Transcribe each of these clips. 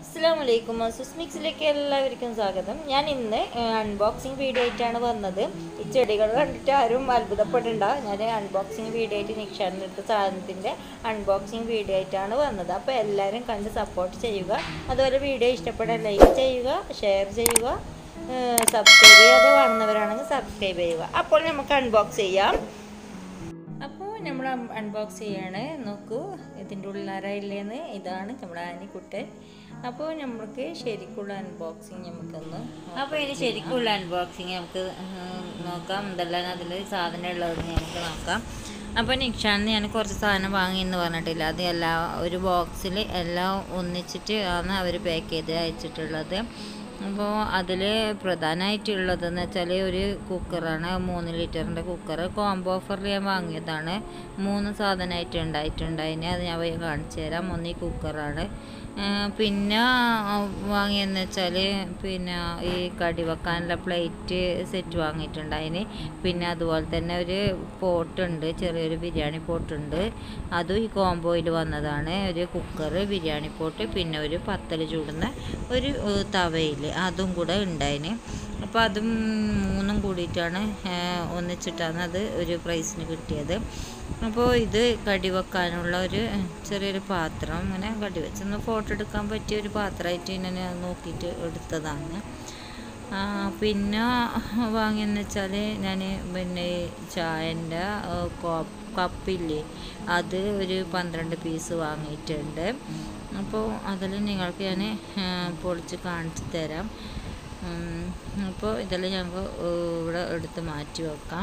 അസ്സാം വലൈക്കും സുസ്മിക്സിലേക്ക് എല്ലാവർക്കും സ്വാഗതം ഞാൻ ഇന്ന് അൺബോക്സിങ് വീഡിയോ ആയിട്ടാണ് വന്നത് ഈ ചെടികൾ കണ്ടിട്ട് ആരും അത്ഭുതപ്പെടണ്ട ഞാൻ അൺബോക്സിങ് വീഡിയോ ആയിട്ട് നിക്ഷാറിന് എടുത്ത സാധനത്തിൻ്റെ അൺബോക്സിങ് വീഡിയോ ആയിട്ടാണ് വന്നത് അപ്പോൾ എല്ലാവരും കണ്ട് സപ്പോർട്ട് ചെയ്യുക അതുപോലെ വീഡിയോ ഇഷ്ടപ്പെട്ടാൽ ലൈക്ക് ചെയ്യുക ഷെയർ ചെയ്യുക സബ്സ്ക്രൈബ് ചെയ്യാതെ കാണുന്നവരാണെങ്കിൽ സബ്സ്ക്രൈബ് ചെയ്യുക അപ്പോൾ നമുക്ക് അൺബോക്സ് ചെയ്യാം അപ്പോൾ നമ്മൾ അൺബോക്സ് ചെയ്യാണ് നോക്കൂ ഇതിൻ്റെ ഉള്ളാരയില്ലേന്ന് ഇതാണ് നമ്മുടെ ആനിക്കുട്ടൻ അപ്പോൾ നമുക്ക് ശരിക്കുള്ള അൺബോക്സിങ് നമുക്കൊന്ന് അപ്പോൾ ഇനി ശരിക്കുള്ള അൺബോക്സിങ് നമുക്ക് ഉം, നോക്കാം എന്തെല്ലാം അതിൽ സാധനം ഉള്ളതെന്ന് നമുക്ക് നോക്കാം അപ്പോൾ നിക്ഷാന്ന് ഞാൻ കുറച്ച് സാധനം വാങ്ങി എന്ന് പറഞ്ഞിട്ടില്ല അത് എല്ലാ ഒരു ബോക്സിൽ എല്ലാം ഒന്നിച്ചിട്ട് ആണ് അവർ പാക്ക് ചെയ്ത് അയച്ചിട്ടുള്ളത് അപ്പോൾ അതിൽ പ്രധാനമായിട്ടുള്ളതെന്ന് വെച്ചാൽ ഒരു കുക്കറാണ് മൂന്ന് ലിറ്ററിൻ്റെ കുക്കർ കോംബോ ഓഫറിൽ ഞാൻ വാങ്ങിയതാണ് മൂന്ന് സാധനമായിട്ട് ഉണ്ടായിട്ടുണ്ടായിന് അത് ഞാൻ പോയി കാണിച്ചു തരാം ഒന്ന് ഈ കുക്കറാണ് ആ, പിന്നെ ആ, വാങ്ങിയെന്ന് വെച്ചാൽ പിന്നെ ഈ കടി വെക്കാനുള്ള പ്ലേറ്റ് സെറ്റ് വാങ്ങിയിട്ടുണ്ടായിന് പിന്നെ അതുപോലെ തന്നെ ഒരു പോട്ടുണ്ട് ചെറിയൊരു ബിരിയാണി പോട്ടുണ്ട് അതും ഈ കോംബോയിൽ വന്നതാണ് ഒരു കുക്കർ ബിരിയാണി പോട്ട് പിന്നെ ഒരു പത്തൽ ചൂടുന്ന ഒരു ഏഹ്, തവയിൽ അതും കൂടെ ഉണ്ടായിന് അപ്പോൾ അതും മൂന്നും കൂടിയിട്ടാണ് ഏഹ്, ഒന്നിച്ചിട്ടാണ് അത് ഒരു പ്രൈസിന് കിട്ടിയത് അപ്പോൾ ഇത് കടി വെക്കാനുള്ള ഒരു ചെറിയൊരു പാത്രം ഇങ്ങനെ കടി വെച്ചൊന്ന് ഫോട്ടോ എടുക്കാൻ പറ്റിയ ഒരു പാത്രമായിട്ട് ഇങ്ങനെ നോക്കിയിട്ട് എടുത്തതാണ് ആ, പിന്നെ വാങ്ങിയെന്ന് വെച്ചാൽ ഞാൻ പിന്നെ ചായൻ്റെ കപ്പില്ലേ അത് ഒരു പന്ത്രണ്ട് പീസ് വാങ്ങിയിട്ടുണ്ട് അപ്പോൾ അതിൽ നിങ്ങൾക്ക് ഞാൻ പൊളിച്ച് കാണിച്ചു തരാം ഉം, അപ്പോൾ ഇതെല്ലാം ഞങ്ങൾക്ക് ഇവിടെ എടുത്ത് മാറ്റി വെക്കാം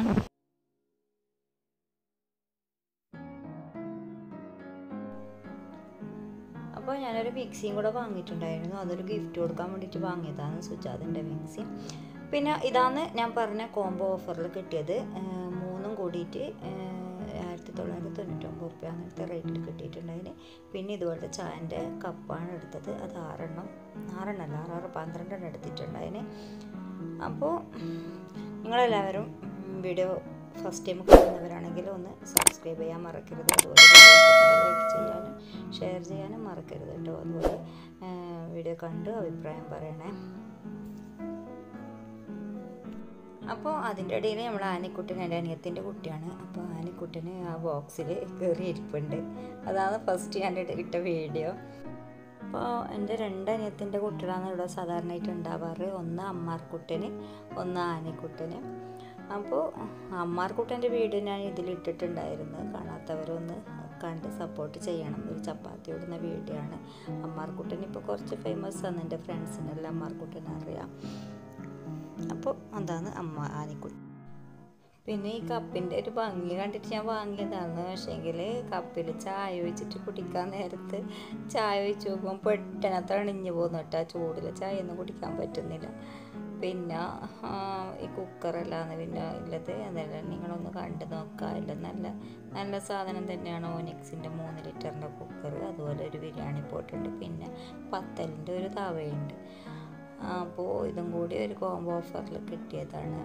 അപ്പോൾ ഞാനൊരു മിക്സിയും കൂടെ വാങ്ങിയിട്ടുണ്ടായിരുന്നു അതൊരു ഗിഫ്റ്റ് കൊടുക്കാൻ വേണ്ടിയിട്ട് വാങ്ങിയതാണ് സുജാതിൻ്റെ മിക്സി പിന്നെ ഇതാണ് ഞാൻ പറഞ്ഞ കോംബോ ഓഫറിൽ കിട്ടിയത് ഏഹ് മൂന്നും കൂടിയിട്ട് ആയിരത്തി തൊള്ളായിരത്തി തൊണ്ണൂറ്റൊമ്പത് റുപ്യ അങ്ങനത്തെ റേറ്റിൽ കിട്ടിയിട്ടുണ്ടായിന് പിന്നെ ഇതുപോലത്തെ ചായൻ്റെ കപ്പാണ് എടുത്തത് അത് ആറെണ്ണം ആറെണ്ണമല്ല ആറാറ് പന്ത്രണ്ടെണ്ണം എടുത്തിട്ടുണ്ടായിന് അപ്പോൾ നിങ്ങളെല്ലാവരും വീഡിയോ ഫസ്റ്റ് ടൈം കാണുന്നവരാണെങ്കിൽ ഒന്ന് സബ്സ്ക്രൈബ് ചെയ്യാൻ മറക്കരുത് അതുപോലെ ലൈക്ക് ചെയ്യാനും ഷെയർ ചെയ്യാനും മറക്കരുത് കേട്ടോ അതുപോലെ വീഡിയോ കണ്ട് അഭിപ്രായം പറയണേ അപ്പോൾ അതിൻ്റെ ഇടയിൽ നമ്മൾ ആനിക്കുട്ടൻ എൻ്റെ അനിയത്തിൻ്റെ കുട്ടിയാണ് അപ്പോൾ ആനിക്കുട്ടന് ആ ബോക്സിൽ കയറി ഇരിപ്പുണ്ട് അതാണ് ഫസ്റ്റ് ഞാൻ ഇട്ട- ഇട്ട വീഡിയോ അപ്പോൾ എൻ്റെ രണ്ട് അനിയത്തിൻ്റെ കുട്ടികളാണ് ഇവിടെ സാധാരണയായിട്ട് ഉണ്ടാവാറ് ഒന്ന് അമ്മാർക്കുട്ടന് ഒന്ന് ആനിക്കുട്ടന് അപ്പോൾ അമ്മാർക്കുട്ടൻ്റെ വീഡിയോ ഞാൻ ഇതിലിട്ടിട്ടുണ്ടായിരുന്നു കാണാത്തവരൊന്ന് കണ്ട് സപ്പോർട്ട് ചെയ്യണം ഒരു ചപ്പാത്തി ഇടുന്ന വീഡിയോ ആണ് അമ്മാർക്കുട്ടൻ ഇപ്പോൾ കുറച്ച് ഫേമസ് ആണ് എൻ്റെ ഫ്രണ്ട്സിനെല്ലാം അമ്മാർക്കുട്ടനെ അറിയാം അപ്പോൾ അതാണ് അമ്മ ആനിക്കുട്ടി പിന്നെ ഈ കപ്പിൻ്റെ ഒരു ഭംഗി കണ്ടിട്ട് ഞാൻ വാങ്ങിയതാണ് പക്ഷേങ്കിൽ കപ്പിൽ ചായ ഒഴിച്ചിട്ട് കുടിക്കാൻ നേരത്ത് ചായ ഒഴിച്ച് നോക്കുമ്പോൾ പെട്ടെന്ന് തണിഞ്ഞു പോകുന്നു കേട്ടോ ചൂടിൽ ചായ ഒന്നും കുടിക്കാൻ പറ്റുന്നില്ല പിന്നെ ആ, ഈ കുക്കറല്ലാന്ന് പിന്നെ ഉള്ളത് അതെല്ലാം നിങ്ങളൊന്ന് കണ്ട് നോക്കുക എല്ലാം നല്ല നല്ല സാധനം തന്നെയാണ് ഓനിക്സിൻ്റെ മൂന്ന് ലിറ്ററിൻ്റെ കുക്കർ അതുപോലെ ഒരു ബിരിയാണി പോട്ടുണ്ട് പിന്നെ പത്തലിൻ്റെ ഒരു തവയുണ്ട് അപ്പോൾ ഇതും കൂടി ഒരു കോംബോ ഓഫറിൽ കിട്ടിയതാണ്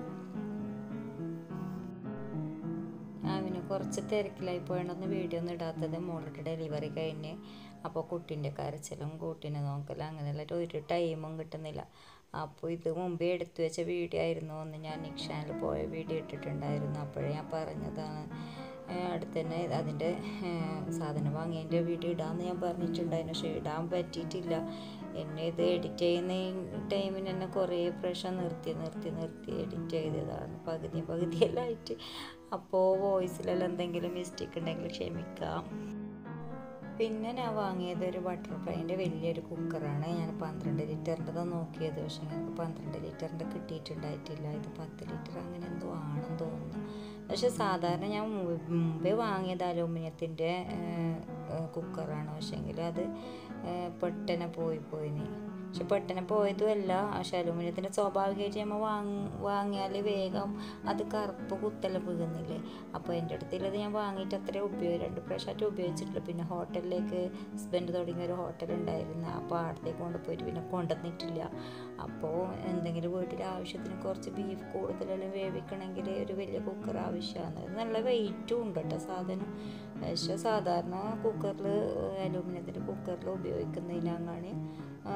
ആ പിന്നെ കുറച്ച് തിരക്കിലായി പോയതൊന്ന് വീഡിയോ ഒന്നും ഇടാത്തത് മോളുടെ ഡെലിവറി കഴിഞ്ഞ് അപ്പോൾ കുട്ടീൻ്റെ കരച്ചിലും കൂട്ടിനെ നോക്കലും അങ്ങനെയുള്ള ഒരു ടൈമും കിട്ടുന്നില്ല അപ്പോൾ ഇത് മുമ്പേ എടുത്തു വെച്ച വീഡിയോ ആയിരുന്നു ഒന്ന് ഞാൻ നിക്ഷാനിൽ പോയ വീഡിയോ ഇട്ടിട്ടുണ്ടായിരുന്നു അപ്പോഴേ ഞാൻ പറഞ്ഞതാണ് ഏഹ് അടുത്ത് തന്നെ അതിൻ്റെ ഏഹ് സാധനം വാങ്ങിയതിൻ്റെ വീഡിയോ ഇടാമെന്ന് ഞാൻ പറഞ്ഞിട്ടുണ്ടായിരുന്നു പക്ഷേ ഇടാൻ പറ്റിയിട്ടില്ല എന്നെ ഇത് എഡിറ്റ് ചെയ്യുന്ന ടൈമിന് തന്നെ കുറേ പ്രാവശ്യം നിർത്തി നിർത്തി നിർത്തി എഡിറ്റ് ചെയ്തതാണ് പകുതി പകുതിയെല്ലാം ആയിട്ട് അപ്പോൾ വോയിസിലെല്ലാം എന്തെങ്കിലും മിസ്റ്റേക്ക് ഉണ്ടെങ്കിൽ ക്ഷമിക്കാം പിന്നെ ഞാൻ വാങ്ങിയത് ഒരു ബട്ടർഫ്ലൈൻ്റെ വലിയൊരു കുക്കറാണ് ഞാൻ പന്ത്രണ്ട് ലിറ്ററിൻ്റെ നോക്കിയത് പക്ഷേ ഞങ്ങൾക്ക് പന്ത്രണ്ട് ലിറ്ററിൻ്റെ കിട്ടിയിട്ടുണ്ടായിട്ടില്ല ഇത് പത്ത് ലിറ്റർ അങ്ങനെ എന്തോ ആണെന്ന് തോന്നുന്നു പക്ഷെ സാധാരണ ഞാൻ മു- മുമ്പേ വാങ്ങിയത് അലൂമിനിയത്തിൻ്റെ കുക്കറാണ് പക്ഷേങ്കിൽ അത് ഏഹ്, പെട്ടെന്ന് പോയി പോയിന് പക്ഷെ പെട്ടെന്ന് പോയതുമല്ല പക്ഷെ അലൂമിനിയത്തിൻ്റെ സ്വാഭാവികമായിട്ട് നമ്മൾ വാങ്ങി വാങ്ങിയാൽ വേഗം അത് കറുപ്പ് കുത്തെല്ലാം വീകുന്നില്ലേ അപ്പോൾ എൻ്റെ അടുത്തുള്ളത് ഞാൻ വാങ്ങിയിട്ട് അത്രേ ഉപയോഗം രണ്ട് പ്രാവശ്യമായിട്ട് ഉപയോഗിച്ചിട്ടില്ല പിന്നെ ഹോട്ടലിലേക്ക് ഹസ്ബൻഡ് തുടങ്ങിയ ഒരു ഹോട്ടൽ ഉണ്ടായിരുന്നു അപ്പോൾ അവിടത്തേക്ക് കൊണ്ടുപോയിട്ട് പിന്നെ കൊണ്ടുവന്നിട്ടില്ല അപ്പോൾ എന്തെങ്കിലും വീട്ടിൽ ആവശ്യത്തിന് കുറച്ച് ബീഫ് കൂടുതലെല്ലാം വേവിക്കണമെങ്കിൽ ഒരു വലിയ കുക്കർ ആവശ്യമാണ് നല്ല വെയിറ്റും ഉണ്ട് കേട്ടോ സാധനം പക്ഷേ സാധാരണ കുക്കറിൽ അലൂമിനിയത്തിൻ്റെ കുക്കറിൽ ഉപയോഗിക്കുന്നതിനാണ്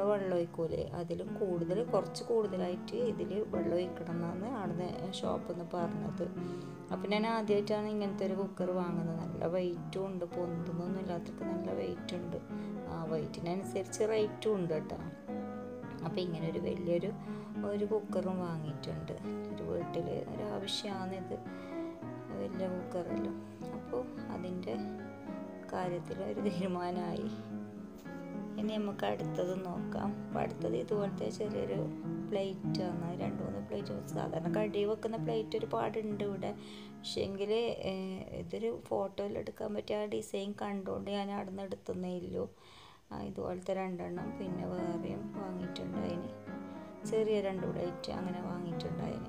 നമ്മൾ വെള്ളം ഒഴിക്കൂലേ അതിലും കൂടുതൽ കുറച്ച് കൂടുതലായിട്ട് ഇതിൽ വെള്ളം ഒഴിക്കണം എന്നാണ് അവിടുന്ന് ഷോപ്പിൽ നിന്ന് പറഞ്ഞത് അപ്പം ഞാൻ ആദ്യമായിട്ടാണ് ഇങ്ങനത്തെ ഒരു കുക്കർ വാങ്ങുന്നത് നല്ല വെയിറ്റും ഉണ്ട് പൊന്തുന്നൊന്നും ഇല്ലാത്തതൊക്കെ നല്ല വെയിറ്റ് ഉണ്ട് ആ വെയിറ്റിനനുസരിച്ച് റേറ്റും ഉണ്ട് കേട്ടോ അപ്പോൾ ഇങ്ങനെ ഒരു വലിയൊരു ഒരു കുക്കറും വാങ്ങിയിട്ടുണ്ട് ഒരു വീട്ടിൽ ഒരു ആവശ്യമാണിത് വലിയ കുക്കറല്ലോ അപ്പോൾ അതിൻ്റെ കാര്യത്തിൽ ഒരു തീരുമാനമായി ഇനി നമുക്ക് അടുത്തത് നോക്കാം അപ്പോൾ അടുത്തത് ഇതുപോലത്തെ ചെറിയൊരു പ്ലേറ്റ് ആണ് രണ്ട് മൂന്ന് പ്ലേറ്റ് സാധാരണ കടി വെക്കുന്ന പ്ലേറ്റ് ഒരുപാടുണ്ട് ഇവിടെ പക്ഷേങ്കിൽ ഇതൊരു ഫോട്ടോയിൽ എടുക്കാൻ പറ്റിയ ആ ഡിസൈൻ കണ്ടുകൊണ്ട് ഞാൻ അവിടെ നിന്ന് എടുത്തുന്നേ ഇല്ലു ആ, ഇതുപോലത്തെ രണ്ടെണ്ണം പിന്നെ വേറെയും വാങ്ങിയിട്ടുണ്ടായിന് ചെറിയ രണ്ട് പ്ലേറ്റ് അങ്ങനെ വാങ്ങിയിട്ടുണ്ടായിന്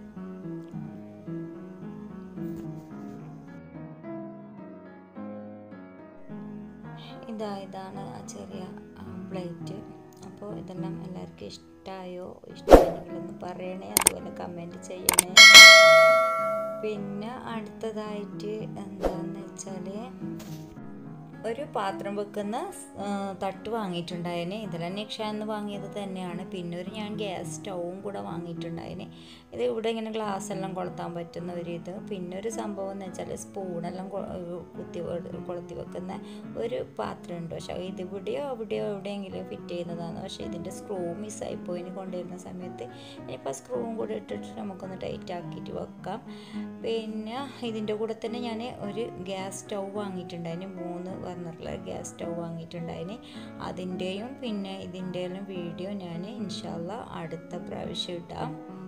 ഇതാ ഇതാണ് ആ ചെറിയ പ്ലേറ്റ് അപ്പോൾ ഇതെല്ലാം എല്ലാവർക്കും ഇഷ്ടമായോ ഇഷ്ടമായെങ്കിൽ ഒന്ന് പറയണേ അതുപോലെ കമൻറ്റ് ചെയ്യണേ പിന്നെ അടുത്തതായിട്ട് എന്താന്ന് വെച്ചാൽ ഒരു പാത്രം വെക്കുന്ന ആ, തട്ട് വാങ്ങിയിട്ടുണ്ടായിന് ഇതെല്ലാം നിക്ഷാന്ന് വാങ്ങിയത് തന്നെയാണ് പിന്നെ ഒരു ഞാൻ ഗ്യാസ് സ്റ്റൗവും കൂടെ വാങ്ങിയിട്ടുണ്ടായിന് ഇത് ഇവിടെ ഇങ്ങനെ ഗ്ലാസ് എല്ലാം കൊളുത്താൻ പറ്റുന്ന ഒരു ഇത് പിന്നെ ഒരു സംഭവം എന്ന് വെച്ചാൽ സ്പൂണെല്ലാം കൊ- കുത്തി വെ- കൊളുത്തി വെക്കുന്ന ഒരു പാത്രം ഉണ്ട് പക്ഷേ ഇത് ഇവിടെയോ അവിടെയോ എവിടെയെങ്കിലും ഫിറ്റ് ചെയ്യുന്നതാണ് പക്ഷേ ഇതിൻ്റെ സ്ക്രൂ മിസ്സായി പോയി കൊണ്ടുവരുന്ന സമയത്ത് ഇനിയിപ്പോൾ സ്ക്രൂവും കൂടെ ഇട്ടിട്ട് നമുക്കൊന്ന് ടൈറ്റ് ആക്കിയിട്ട് വെക്കാം പിന്നെ ഇതിൻ്റെ കൂടെ തന്നെ ഞാൻ ഒരു ഗ്യാസ് സ്റ്റൗ വാങ്ങിയിട്ടുണ്ടായിന് മൂന്ന് ബർണറിലെ ഗ്യാസ് സ്റ്റൗ വാങ്ങിയിട്ടുണ്ടായിന് അതിൻ്റെയും പിന്നെ ഇതിൻ്റെയും വീഡിയോ ഞാൻ ഇൻഷാല്ല അടുത്ത പ്രാവശ്യം ഇടാം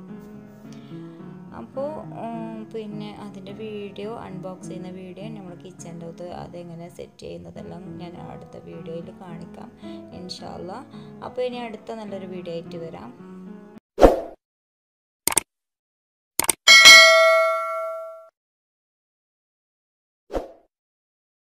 അപ്പോൾ പിന്നെ അതിൻ്റെ വീഡിയോ അൺബോക്സ് ചെയ്യുന്ന വീഡിയോ നമ്മൾ കിച്ചൻ്റെ അകത്ത് അതെങ്ങനെ സെറ്റ് ചെയ്യുന്നതെല്ലാം ഞാൻ അടുത്ത വീഡിയോയിൽ കാണിക്കാം ഇൻഷാല്ല അപ്പോൾ ഇനി അടുത്ത നല്ലൊരു വീഡിയോ ആയിട്ട് വരാം